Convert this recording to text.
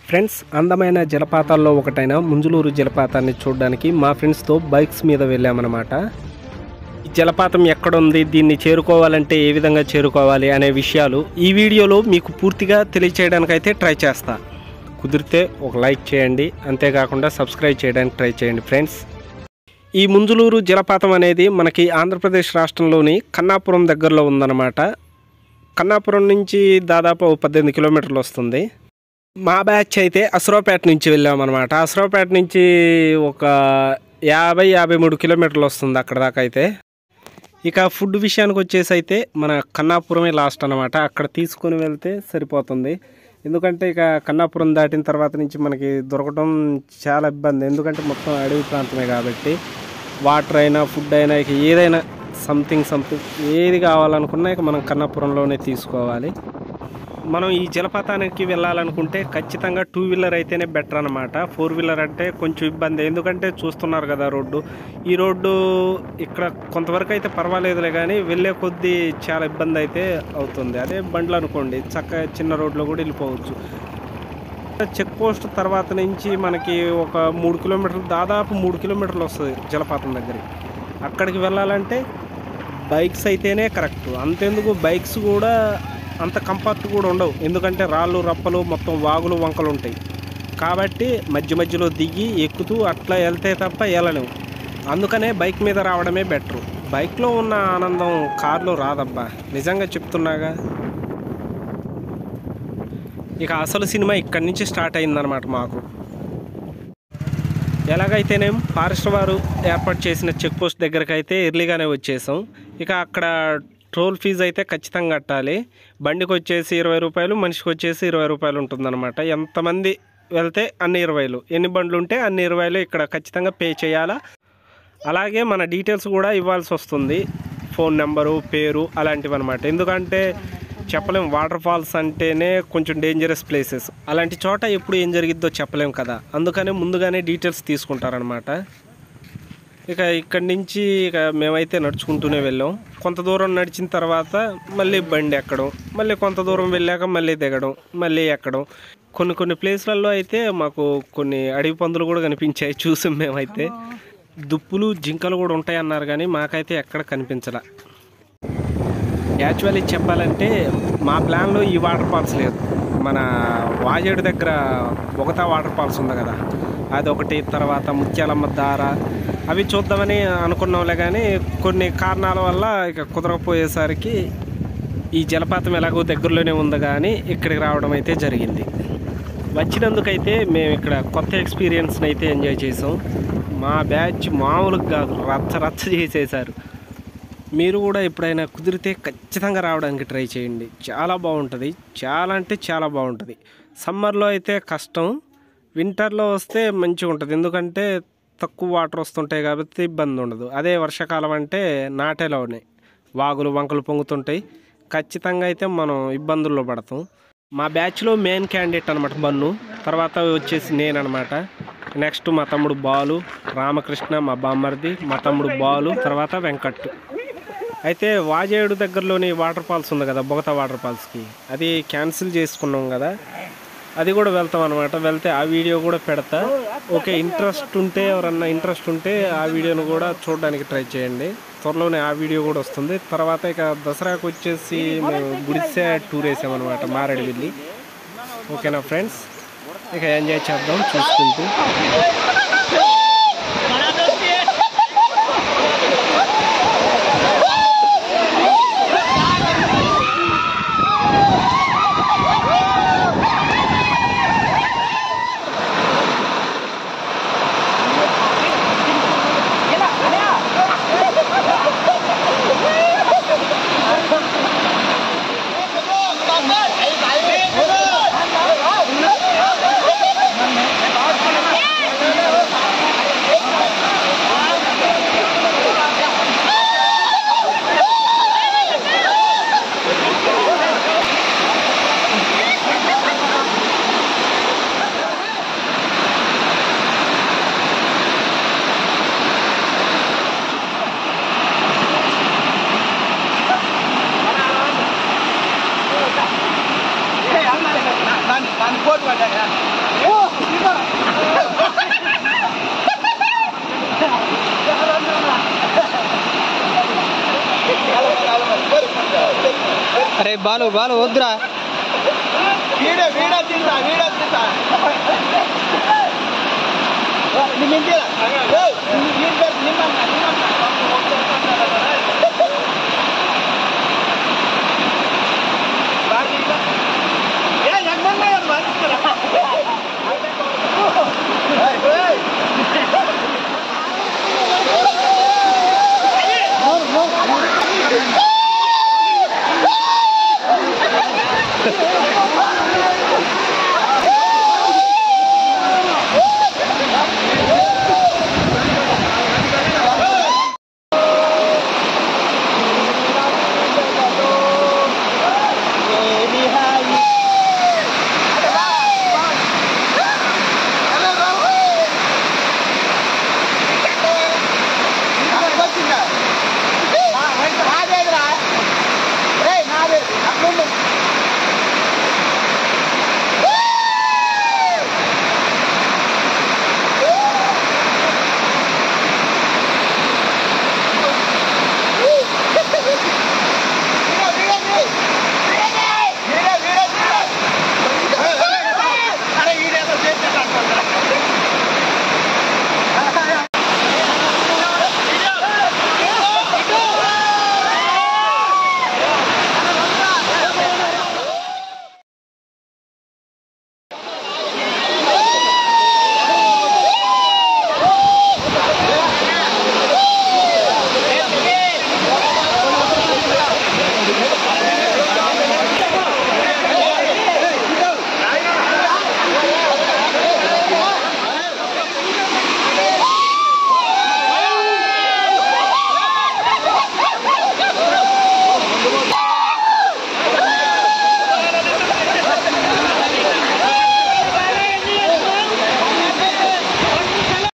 friends అందమైన జలపాతాల్లో ఒకటైన ముంజులూరు జలపాతాన్ని చూడడానికి మా ఫ్రెండ్స్తో బైక్స్ మీద వెళ్ళామన్నమాట ఈ జలపాతం ఎక్కడుంది దీన్ని చేరుకోవాలంటే ఏ విధంగా చేరుకోవాలి అనే విషయాలు ఈ వీడియోలో మీకు పూర్తిగా తెలియచేయడానికైతే ట్రై చేస్తా కుదిరితే ఒక లైక్ చేయండి అంతేకాకుండా సబ్స్క్రైబ్ చేయడానికి ట్రై చేయండి ఫ్రెండ్స్ ఈ ముంజులూరు జలపాతం అనేది మనకి ఆంధ్రప్రదేశ్ రాష్ట్రంలోని కన్నాపురం దగ్గరలో ఉందన్నమాట కన్నాపురం నుంచి దాదాపు ఓ పద్దెనిమిది కిలోమీటర్లు వస్తుంది మా బ్యాచ్ అయితే అసరావుపేట నుంచి వెళ్ళామన్నమాట అసరావుపేట నుంచి ఒక యాభై యాభై మూడు కిలోమీటర్లు వస్తుంది అక్కడ దాకా అయితే ఇక ఫుడ్ విషయానికి వచ్చేసి అయితే మన కన్నాపురమే లాస్ట్ అనమాట అక్కడ తీసుకొని వెళ్తే సరిపోతుంది ఎందుకంటే ఇక కన్నాపురం దాటిన తర్వాత నుంచి మనకి దొరకడం చాలా ఇబ్బంది ఎందుకంటే మొత్తం అడవి ప్రాంతమే కాబట్టి వాటర్ అయినా ఫుడ్ అయినా ఇక ఏదైనా సంథింగ్ సంథింగ్ ఏది కావాలనుకున్నా ఇక మనం కన్నాపురంలోనే తీసుకోవాలి మనం ఈ జలపాతానికి వెళ్ళాలనుకుంటే ఖచ్చితంగా టూ వీలర్ అయితేనే బెటర్ అనమాట ఫోర్ వీలర్ అంటే కొంచెం ఇబ్బంది ఎందుకంటే చూస్తున్నారు కదా రోడ్డు ఈ రోడ్డు ఇక్కడ కొంతవరకు అయితే పర్వాలేదులే కానీ వెళ్ళే కొద్దీ చాలా ఇబ్బంది అయితే అవుతుంది అదే బండ్లు అనుకోండి చక్కగా చిన్న రోడ్లో కూడా వెళ్ళిపోవచ్చు చెక్ పోస్ట్ తర్వాత నుంచి మనకి ఒక మూడు కిలోమీటర్లు దాదాపు మూడు కిలోమీటర్లు వస్తుంది జలపాతం దగ్గరికి అక్కడికి వెళ్ళాలంటే బైక్స్ అయితేనే కరెక్ట్ అంతెందుకు బైక్స్ కూడా అంత కంఫర్ట్ కూడా ఉండవు ఎందుకంటే రాళ్ళు రప్పలు మొత్తం వాగులు వంకలు ఉంటాయి కాబట్టి మధ్య మధ్యలో దిగి ఎక్కుతూ అట్లా వెళ్తే తప్ప వెళ్ళలేము అందుకనే బైక్ మీద రావడమే బెటరు బైక్లో ఉన్న ఆనందం కార్లో రాదబ్బా నిజంగా చెప్తున్నాగా ఇక అసలు సినిమా ఇక్కడి నుంచి స్టార్ట్ అయిందనమాట మాకు ఎలాగైతేనేం ఫారెస్ట్ వారు ఏర్పాటు చేసిన చెక్ పోస్ట్ దగ్గరకు అయితే ఎర్లీగానే వచ్చేసాం ఇక అక్కడ టోల్ ఫీజు అయితే ఖచ్చితంగా కట్టాలి బండికి వచ్చేసి ఇరవై రూపాయలు మనిషికి వచ్చేసి ఇరవై రూపాయలు ఉంటుందన్నమాట ఎంతమంది వెళ్తే అన్ని ఇరవైలు ఎన్ని బండ్లు ఉంటే అన్ని ఇరవైలు ఇక్కడ ఖచ్చితంగా పే చేయాలా అలాగే మన డీటెయిల్స్ కూడా ఇవ్వాల్సి వస్తుంది ఫోన్ నెంబరు పేరు అలాంటివి అనమాట ఎందుకంటే చెప్పలేం వాటర్ ఫాల్స్ అంటేనే కొంచెం డేంజరస్ ప్లేసెస్ అలాంటి చోట ఎప్పుడు ఏం జరిగిద్దో చెప్పలేం కదా అందుకనే ముందుగానే డీటెయిల్స్ తీసుకుంటారనమాట ఇక ఇక్కడి నుంచి ఇక మేమైతే నడుచుకుంటూనే వెళ్ళాం కొంత దూరం నడిచిన తర్వాత మళ్ళీ బండి ఎక్కడం మళ్ళీ కొంత దూరం వెళ్ళాక మళ్ళీ దిగడం మళ్ళీ ఎక్కడం కొన్ని కొన్ని ప్లేస్లలో అయితే మాకు కొన్ని అడవి పందులు కూడా కనిపించాయి చూసాం మేమైతే దుప్పులు జింకలు కూడా ఉంటాయి అన్నారు కానీ మాకైతే ఎక్కడ కనిపించలా యాక్చువల్లీ చెప్పాలంటే మా ప్లాన్లో ఈ వాటర్ ఫాల్స్ లేదు మన వాజేడు దగ్గర ఒకతా వాటర్ ఫాల్స్ ఉంది కదా అదొకటి తర్వాత ముత్యాలమ్మ దార అవి చూద్దామని అనుకున్నాంలే కానీ కొన్ని కారణాల వల్ల ఇక కుదరకపోయేసరికి ఈ జలపాతం ఎలాగో దగ్గరలోనే ఉంది కానీ ఇక్కడికి రావడం అయితే జరిగింది వచ్చినందుకైతే మేము ఇక్కడ కొత్త ఎక్స్పీరియన్స్ని అయితే ఎంజాయ్ చేసాం మా బ్యాచ్ మామూలుగా కాదు రచ్చ రచ్చ చేసేసారు మీరు కూడా ఎప్పుడైనా కుదిరితే ఖచ్చితంగా రావడానికి ట్రై చేయండి చాలా బాగుంటుంది చాలా అంటే చాలా బాగుంటుంది సమ్మర్లో అయితే కష్టం వింటర్లో వస్తే మంచిగా ఉంటుంది ఎందుకంటే తక్కువ వాటర్ వస్తుంటాయి కాబట్టి ఇబ్బంది ఉండదు అదే వర్షాకాలం అంటే నాటేలోనే వాగులు వంకలు పొంగుతుంటాయి ఖచ్చితంగా అయితే మనం ఇబ్బందుల్లో పడతాం మా బ్యాచ్లో మెయిన్ క్యాండిడేట్ అనమాట బన్ను తర్వాత వచ్చేసి నేను అనమాట నెక్స్ట్ మా తమ్ముడు బాలు రామకృష్ణ మా బామ్మర్ది మా తమ్ముడు బాలు తర్వాత వెంకట్ అయితే వాజేడు దగ్గరలోని వాటర్ ఫాల్స్ ఉంది కదా బొగత వాటర్ ఫాల్స్కి అది క్యాన్సిల్ చేసుకున్నాం కదా అది కూడా వెళ్తాం అనమాట వెళ్తే ఆ వీడియో కూడా పెడతా ఓకే ఇంట్రెస్ట్ ఉంటే ఎవరన్నా ఇంట్రెస్ట్ ఉంటే ఆ వీడియోను కూడా చూడడానికి ట్రై చేయండి త్వరలోనే ఆ వీడియో కూడా వస్తుంది తర్వాత ఇక దసరాకు వచ్చేసి మేము గుడిసే టూర్ వేసామన్నమాట మారేడుమిల్లి ఓకేనా ఫ్రెండ్స్ ఇక ఎంజాయ్ చేద్దాం చూసుకుంటూ దాన్ని దాన్ని కోట్ పడ్డా అరే బాలు బాలు వద్దురా వీడియో వీడియో తీసా వీడియో తీసా నిమ్మింది నిమ్మ నిమ్మ